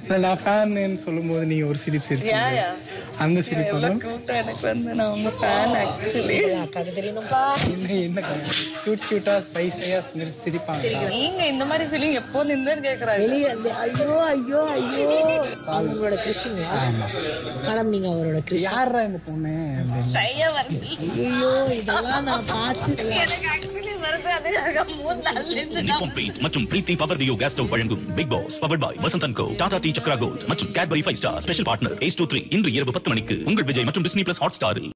இல்லை நான் ஃபேன்னு சொல்லும்போது நீங்க ஒரு சிரிப்பு சிரிச்சீங்க Yeah, yeah. அந்த சிரிப்பு எவ்வளவு cute-ஆ எனக்கு வந்து நான் உங்க ஃபேன் ஆக்சுவலி அக்காக்கு தெரியணும்ப்பா என்ன என்ன கியூட் கியூட்டா சைஸையா சிரிப்பாங்க நீங்க இந்த மாதிரி ஃபீலிங் எப்போ நின்று கேக்குறாங்க வெளியே வந்து ஐயோ ஐயோ ஐயோ அவங்களோட கிறிஸ்டிங்களா மேடம் நீங்க அவரோட கிறிஸ்டின் யாரா இந்த பொண்ணு அப்படின்னு. ஷையா வருது ஐயோ இதெல்லாம் நான் பார்த்து எனக்கு ஆக்சுவலி வருது அது எனக்கு மூணு நாள்ல இருந்து நான் நிப்பான் பெயிண்ட் மற்றும் Preethi power duo gas stove வழங்கும் Bigg Boss power boy Vasanth and co Tata tea Chakra gold மற்றும் Cadbury five star special partner ace two three இன்று இரவு பத்து மணிக்கு உங்கள் விஜய் மற்றும் டிஸ்னி பிளஸ் ஹாட் ஸ்டாரில்